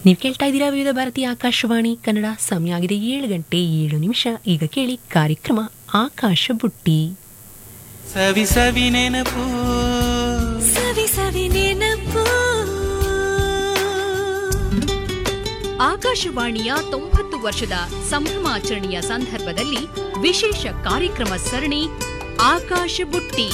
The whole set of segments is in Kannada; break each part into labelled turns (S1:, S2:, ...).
S1: ನೀವು ಕೇಳ್ತಾ ಇದ್ದೀರಾ ವಿವಿಧ ಭಾರತೀಯ ಆಕಾಶವಾಣಿ ಕನ್ನಡ ಸಮಯ ಆಗಿದೆ ಏಳು ಗಂಟೆ ಏಳು ನಿಮಿಷ ಈಗ ಕೇಳಿ ಕಾರ್ಯಕ್ರಮ ಆಕಾಶ ಬುಟ್ಟಿ
S2: ಸವಿ ಸವಿ ನೆನಪು
S3: ಸವಿ ಸವಿ ನೆನಪು
S4: ಆಕಾಶವಾಣಿಯ ತೊಂಬತ್ತು ವರ್ಷದ ಸಂಭ್ರಮಾಚರಣೆಯ ಸಂದರ್ಭದಲ್ಲಿ ವಿಶೇಷ ಕಾರ್ಯಕ್ರಮ ಸರಣಿ ಆಕಾಶ ಬುಟ್ಟಿ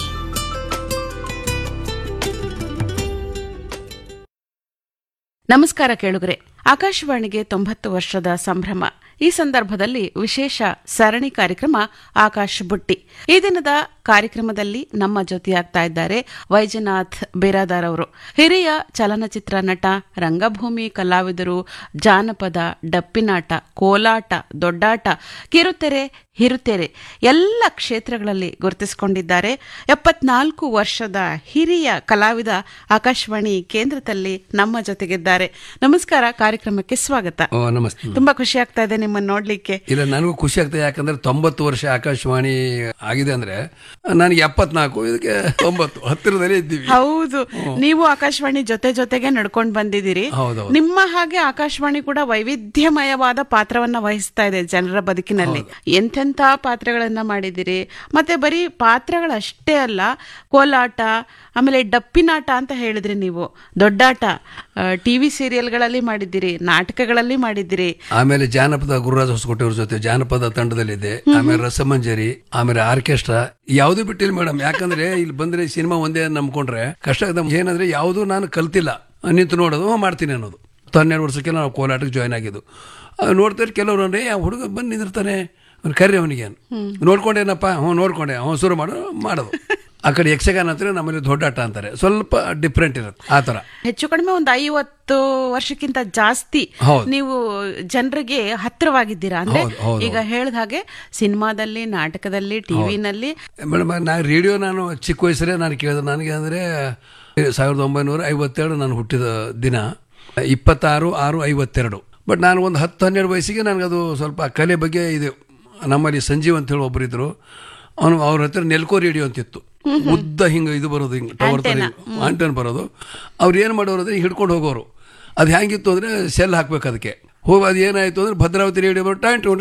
S5: ನಮಸ್ಕಾರ ಕೇಳುಗರೆ ಆಕಾಶವಾಣಿಗೆ ತೊಂಬತ್ತು ವರ್ಷದ ಸಂಭ್ರಮ ಈ ಸಂದರ್ಭದಲ್ಲಿ ವಿಶೇಷ ಸರಣಿ ಕಾರ್ಯಕ್ರಮ ಆಕಾಶ ಬುಟ್ಟಿ ಈ ದಿನದ ಕಾರ್ಯಕ್ರಮದಲ್ಲಿ ನಮ್ಮ ಜೊತೆಯಾಗ್ತಾ ಇದ್ದಾರೆ ವೈಜನಾಥ್ ಬೇರಾದಾರ್ ಅವರು ಹಿರಿಯ ಚಲನಚಿತ್ರ ನಟ ರಂಗಭೂಮಿ ಕಲಾವಿದರು ಜಾನಪದ ಡಪ್ಪಿನಾಟ ಕೋಲಾಟ ದೊಡ್ಡಾಟ ಕಿರುತೆರೆ ಹಿರುತೆರೆ ಎಲ್ಲ ಕ್ಷೇತ್ರಗಳಲ್ಲಿ ಗುರುತಿಸಿಕೊಂಡಿದ್ದಾರೆ ಎಪ್ಪತ್ನಾಲ್ಕು ವರ್ಷದ ಹಿರಿಯ ಕಲಾವಿದ ಆಕಾಶವಾಣಿ ಕೇಂದ್ರದಲ್ಲಿ ನಮ್ಮ ಜೊತೆಗಿದ್ದಾರೆ ನಮಸ್ಕಾರ ಕಾರ್ಯಕ್ರಮಕ್ಕೆ ಸ್ವಾಗತ
S6: ಓ ನಮಸ್ತೆ
S5: ತುಂಬಾ ಖುಷಿ ಆಗ್ತಾ ಇದೆ ನಿಮ್ಮನ್ನ ನೋಡ್ಲಿಕ್ಕೆ
S6: ಇಲ್ಲ ನನಗೂ ಖುಷಿ ಆಗ್ತದೆ ಯಾಕಂದ್ರೆ ತೊಂಬತ್ತು ವರ್ಷ ಆಕಾಶವಾಣಿ ಆಗಿದೆ ಅಂದ್ರೆ ನನಗೆ ಎಪ್ಪತ್ನಾಲ್ಕು ಇದಕ್ಕೆ ತೊಂಬತ್ತು ಹತ್ತಿರದಲ್ಲೇ ಇದ್ದೀವಿ
S5: ಹೌದು ನೀವು ಆಕಾಶವಾಣಿ ಜೊತೆ ಜೊತೆಗೆ ನಡ್ಕೊಂಡು ಬಂದಿದ್ದೀರಿ
S6: ಹೌದೌದು.
S5: ನಿಮ್ಮ ಹಾಗೆ ಆಕಾಶವಾಣಿ ಕೂಡ ವೈವಿಧ್ಯಮಯವಾದ ಪಾತ್ರವನ್ನ ವಹಿಸ್ತಾ ಇದೆ ಜನರ ಬದುಕಿನಲ್ಲಿ ಎಂತೆಂಥ ಪಾತ್ರಗಳನ್ನ ಮಾಡಿದಿರಿ ಮತ್ತೆ ಬರೀ ಪಾತ್ರಗಳಷ್ಟೇ ಅಲ್ಲ ಕೋಲಾಟ ಆಮೇಲೆ ಡಪ್ಪಿನಾಟ ಅಂತ ಹೇಳಿದ್ರಿ ನೀವು ದೊಡ್ಡಾಟ ಟಿವಿ ಸೀರಿಯಲ್ಗಳಲ್ಲಿ ಮಾಡಿದ್ದೀರಿ ನಾಟಕಗಳಲ್ಲಿ ಮಾಡಿದ್ದೀರಿ
S6: ಆಮೇಲೆ ಜಾನಪದ ಗುರುರಾಜ ಹೊಸಕೋಟೆ ಅವ್ರ ಜೊತೆ ಜಾನಪದ ತಂಡದಲ್ಲಿದೆ ಆಮೇಲೆ ರಸಮಂಜರಿ ಆಮೇಲೆ ಆರ್ಕೆಸ್ಟ್ರಾ ಯಾವ್ದು ಬಿಟ್ಟಿಲ್ಲ ಮೇಡಮ್ ಯಾಕಂದ್ರೆ ಇಲ್ಲಿ ಬಂದ್ರೆ ಸಿನಿಮಾ ಒಂದೇ ನಂಬ್ಕೊಂಡ್ರೆ ಕಷ್ಟ ಆಗ್ತದೆ. ಏನಂದ್ರೆ ಯಾವುದು ನಾನು ಕಲ್ತಿಲ್ಲ ನಿಂತು ನೋಡೋದು ಹ್ಞೂ, ಮಾಡ್ತೀನಿ ಅನ್ನೋದು ಹತ್ತು ಹನ್ನೆರಡು ವರ್ಷಕ್ಕೆ ನಾವು ಕೋಲಾಟಕ್ಕೆ ಜಾಯ್ನ್ ಆಗಿದ್ದು ಆ, ನೋಡ್ತಾರೆ ಕೆಲವರು ಅಂದ್ರೆ ಆ ಹುಡುಗ ಬಂದು ನಿಂದಿರ್ತಾನೆ ಅವ್ನು ಕರ್ರಿ ಅವನಿಗೆ ನೋಡ್ಕೊಂಡೇನಪ್ಪ ಹ್ಞೂ ನೋಡ್ಕೊಂಡೆ ಹ್ಞೂ ಶುರು ಮಾಡು ಮಾಡೋದು ಆ ಕಡೆ ಯಕ್ಷಗಾನ ಅಂತಾರೆ ನಮ್ಮಲ್ಲಿ ದೊಡ್ಡಾಟ ಅಂತಾರೆ ಸ್ವಲ್ಪ ಡಿಫ್ರೆಂಟ್ ಇರುತ್ತೆ ಆ ಥರ
S5: ಹೆಚ್ಚು ಕಡಿಮೆ ಒಂದು ಐವತ್ತು ವರ್ಷಕ್ಕಿಂತ ಜಾಸ್ತಿ
S6: ಹೌದು.
S5: ನೀವು ಜನರಿಗೆ ಹತ್ತಿರವಾಗಿದ್ದೀರಾ ಅಂದ್ರೆ
S6: ಹೌದು, ಹೌದು,
S5: ಈಗ ಹೇಳ್ದ ಹಾಗೆ ಸಿನಿಮಾದಲ್ಲಿ ನಾಟಕದಲ್ಲಿ ಟಿವಿನಲ್ಲಿ
S6: ಮೇಡಮ್ ನಾ ರೇಡಿಯೋ ನಾನು ಚಿಕ್ಕ ವಯಸ್ಸಲ್ಲೇ ನಾನು ಕೇಳಿದೆ ನನಗೆ ಅಂದರೆ ಸಾವಿರದ ಒಂಬೈನೂರ ಐವತ್ತೆರಡು ನಾನು ಹುಟ್ಟಿದ ದಿನ ಇಪ್ಪತ್ತಾರು ಆರು ಐವತ್ತೆರಡು ಬಟ್ ನಾನು ಒಂದು ಹತ್ತು ಹನ್ನೆರಡು ವಯಸ್ಸಿಗೆ ನನಗದು ಸ್ವಲ್ಪ ಕಲೆ ಬಗ್ಗೆ ಇದು ನಮ್ಮಲ್ಲಿ ಸಂಜೀವ್ ಅಂತ ಹೇಳಿ ಒಬ್ಬರಿದ್ರು ಅವನು ಅವ್ರ ಹತ್ರ ನೆಲ್ಕೋ ರೇಡಿಯೋ ಅಂತಿತ್ತು ಉದ್ದ ಹಿಂಗೆ ಇದು ಬರೋದು ಹಿಂಗೆ ಟವರ್ ಥರ ಆಂಟನ್ ಬರೋದು ಅವ್ರು ಏನು ಮಾಡೋರು ಅಂದರೆ ಹಿಡ್ಕೊಂಡು ಹೋಗೋರು ಅದು ಹೆಂಗಿತ್ತು ಅಂದರೆ ಸೆಲ್ ಹಾಕ್ಬೇಕು ಅದಕ್ಕೆ ಹೋಗಿ ಅದು ಏನಾಯ್ತು ಅಂದ್ರೆ ಭದ್ರಾವತಿ ರೇಡಿಯೋ ಬರೋ ಟೈಮ್ ಟು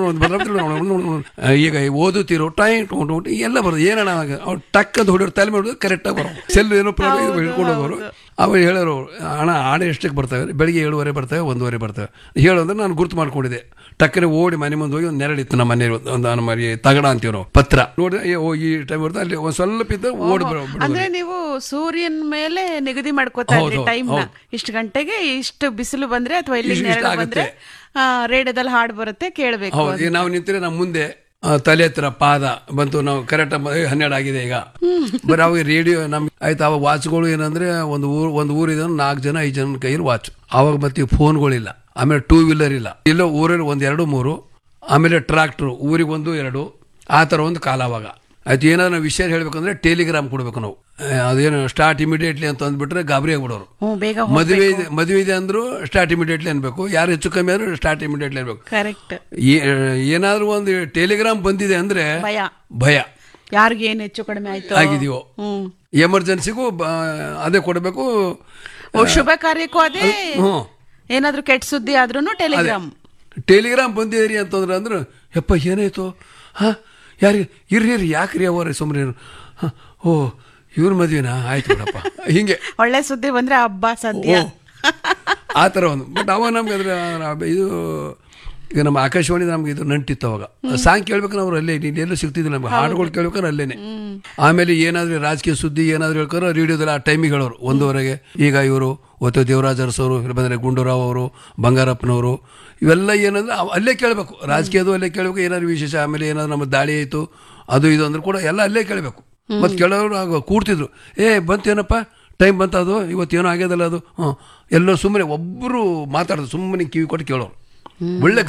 S6: ಭದ್ರಾವತಿ ಈಗ ಓದುತ್ತಿರೋ ಟೈಮ್ ಟು ಎಲ್ಲ ಬರೋದು ಏನಣ್ಣ ಅವ್ರು ಟಕ್ ಅಂತ ಹೊಡಿಯೋರು ತಲೆ ಮಾಡೋದು ಕರೆಕ್ಟಾಗಿ ಬರೋ ಸೆಲ್ ಏನೋ ಪ್ರಾಬ್ಲಮ್ ಹಿಡ್ಕೊಂಡು ಹೋಗೋರು ಅವ ಹೇಳೋರು ಹಣ ಆಡ ಎಷ್ಟಕ್ಕೆ ಬರ್ತವೆ ಬೆಳಿಗ್ಗೆ ಏಳುವರೆ ಬರ್ತವೆ ಒಂದೂವರೆ ಬರ್ತವೆ ಹೇಳು ಅಂದ್ರೆ ನಾನು ಗುರ್ತು ಮಾಡ್ಕೊಂಡಿದ್ದೆ ಟಕ್ಕನೆ ಓಡಿ ಮನೆ ಮುಂದೆ ಹೋಗಿ ಒಂದು ನೆರಳಿತ್ತು ನಮ್ಮ ಮನೆ ಒಂದು ನಮ್ಮ ಮರಿ ತಗಡ ಅಂತೀವಿ ನಾವು ಪತ್ರ ನೋಡಿ ಓ ಈ ಟೈಮ್ ಬರ್ತದೆ ಅಲ್ಲಿ ಒಂದು ಸ್ವಲ್ಪ ಇದ್ದ ಓಡಿ ಬರೋ
S5: ಅಂದ್ರೆ ನೀವು ಸೂರ್ಯನ ಮೇಲೆ ನಿಗದಿ ಮಾಡ್ಕೋತಾ ಇದ್ರಿ
S6: ಹೌದು,
S5: ಟೈಮ್ ನ ಇಷ್ಟು ಗಂಟೆಗೆ ಇಷ್ಟು ಬಿಸಿಲು ಬಂದ್ರೆ ಅಥವಾ ಇಲ್ಲಿ
S6: ಇಷ್ಟು
S5: ನೆರಳು
S6: ಆಗುತ್ತೆ.
S5: ಬಂದ್ರೆ ಆ, ರೇಡಿಯೋದಲ್ಲಿ ಹಾಡು ಬರುತ್ತೆ ಕೇಳಬೇಕು
S6: ಹೌದು ಈಗ ನಾವು ನಿಂತರೆ ನಮ್ಮ ಮುಂದೆ ಆ, ತಲೆ ಹತ್ರ ಪಾದ ಬಂತು ನಾವು ಕರೆಕ್ಟ್ ಹನ್ನೆರಡು ಆಗಿದೆ ಈಗ ಬರೀ ಅವಾಗ ರೇಡಿಯೋ ನಮ್ ಆಯ್ತು ಅವಾಗ ವಾಚ್ಗಳು ಏನಂದ್ರೆ ಒಂದು ಊರು ಒಂದು ಊರಿದ ನಾಲ್ಕು ಜನ ಐದು ಜನ ಕೈಯಲ್ಲಿ ವಾಚ್ ಅವಾಗ ಮತ್ತೆ ಫೋನ್ಗಳಿಲ್ಲ ಆಮೇಲೆ ಟೂ ವೀಲರ್ ಇಲ್ಲ ಇಲ್ಲ ಊರಲ್ಲಿ ಒಂದು ಎರಡು ಮೂರು ಆಮೇಲೆ ಟ್ರಾಕ್ಟ್ರು ಊರಿಗೆ ಒಂದು ಎರಡು ಆ ಥರ ಒಂದು ಕಾಲ ಅವಾಗ ಆಯ್ತು ಏನಾದ್ರು ನಾವು ವಿಷಯ ಹೇಳ್ಬೇಕಂದ್ರೆ ಟೆಲಿಗ್ರಾಮ್ ಕೊಡ್ಬೇಕು ನಾವು ಆ, ಅದೇನು ಸ್ಟಾರ್ಟ್ ಇಮಿಡಿಯೇಟ್ಲಿ ಅಂತ ಅಂದ್ಬಿಟ್ರೆ ಗಾಬರಿ ಆಗ್ಬಿಡೋರು
S5: ಹ್ಮ್ ಬೇಗ
S6: ಮದುವೆ ಇದೆ ಮದುವೆ ಇದೆ ಅಂದ್ರು ಸ್ಟಾರ್ಟ್ ಇಮಿಡಿಯೇಟ್ಲಿ ಅನ್ಬೇಕು ಯಾರು ಹೆಚ್ಚು ಕಮ್ಮಿ ಆದ್ರೂ ಸ್ಟಾರ್ಟ್ ಇಮಿಡಿಯೇಟ್ಲಿ ಅನ್ಬೇಕು
S5: ಕರೆಕ್ಟ್
S6: ಏ- ಏನಾದ್ರೂ ಒಂದು ಟೆಲಿಗ್ರಾಮ್ ಬಂದಿದೆ ಅಂದ್ರೆ
S5: ಭಯ
S6: ಭಯ
S5: ಯಾರಿಗೆ ಏನ್ ಹೆಚ್ಚು ಕಡಿಮೆ ಆಯ್ತು
S6: ಆಗಿದೆಯೋ
S5: ಹ್ಮ್
S6: ಎಮರ್ಜೆನ್ಸಿಗೂ ಬ- ಅದೇ ಕೊಡಬೇಕು
S5: ಓ, ಶುಭ ಕಾರ್ಯಕ್ಕೂ ಅದೇ
S6: ಹ್ಮ್
S5: ಏನಾದ್ರೂ ಕೆಟ್ಟ ಸುದ್ದಿ ಆದ್ರೂ ಟೆಲಿಗ್ರಾಮ್
S6: ಟೆಲಿಗ್ರಾಮ್ ಬಂದಿದ್ದೀರಿ ಅಂತಂದ್ರೆ ಅಂದ್ರೆ ಯಪ್ಪ ಏನಾಯ್ತು ಹಾ ಯಾರಿಗೆ ಇರ್ರಿ ಇರ್ರಿ ಯಾಕ್ರಿ ಅವರೇ ಸುಮ್ಮನೆ ಓ ಇವ್ರ ಮದ್ವೆನಾ ಆಯ್ತು ಬಿಡಪ್ಪ ಹಿಂಗೆ
S5: ಒಳ್ಳೆ ಸುದ್ದಿ ಬಂದ್ರೆ ಹಬ್ಬ ಸದ್ಯ
S6: ಓ, ಆ ಥರ ಒಂದು ಬಟ್ ಅವಾಗ ನಮ್ಗೆ ಅದ್ರ ಅದ್ರ ಇದು ಈಗ ನಮ್ಮ ಆಕಾಶವಾಣಿ ನಮ್ಗೆ ಇದು ನಂಟಿತ್ತು ಅವಾಗ ಸಾಂಗ್ ಕೇಳ್ಬೇಕಾದ್ರೆ ಅವ್ರು ಅಲ್ಲೇ ನೀನು ಎಲ್ಲೂ ಸಿಗ್ತಿದ್ದಿಲ್ಲ ನಮ್ಗೆ ಹಾಡುಗಳು ಕೇಳ್ಬೇಕಾದ್ರೆ ಅಲ್ಲೇನೆ ಆಮೇಲೆ ಏನಾದ್ರೂ ರಾಜಕೀಯ ಸುದ್ದಿ ಏನಾದ್ರೂ ಹೇಳ್ತಾರೆ ರೇಡಿಯೋದಲ್ಲಿ ಆ ಟೈಮಿಗೆ ಹೇಳೋರು ಒಂದೂವರೆಗೆ ಈಗ ಇವರು ಒತ್ತು ದೇವರಾಜ್ ಅರಸವರು ಇಲ್ಲಿ ಬಂದರೆ ಗುಂಡೂರಾವ್ ಅವರು ಬಂಗಾರಪ್ಪನವರು ಇವೆಲ್ಲ ಏನಂದ್ರೆ ಅವ್- ಅಲ್ಲೇ ಕೇಳಬೇಕು ರಾಜಕೀಯದು ಅಲ್ಲೇ ಕೇಳಬೇಕು ಏನಾದ್ರು ವಿಶೇಷ ಆಮೇಲೆ ಏನಾದ್ರು ನಮ್ಮ ದಾಳಿ ಆಯಿತು ಅದು ಇದು ಅಂದ್ರೆ ಕೂಡ ಎಲ್ಲ ಅಲ್ಲೇ ಕೇಳಬೇಕು ಮತ್ತು ಕೆಲವರು ಆಗ ಕೂಡ್ತಿದ್ರು ಏ ಬಂತೇನಪ್ಪ ಟೈಮ್ ಬಂತ ಅದು ಇವತ್ತೇನೋ ಆಗ್ಯದಲ್ಲ ಅದು ಹ್ಞೂ ಎಲ್ಲೋ ಸುಮ್ಮನೆ ಒಬ್ಬರು ಮಾತಾಡೋದು ಸುಮ್ಮನೆ ಕಿವಿ ಕೊಟ್ಟು ಕೇಳೋರು ಒಳ್ಳೆ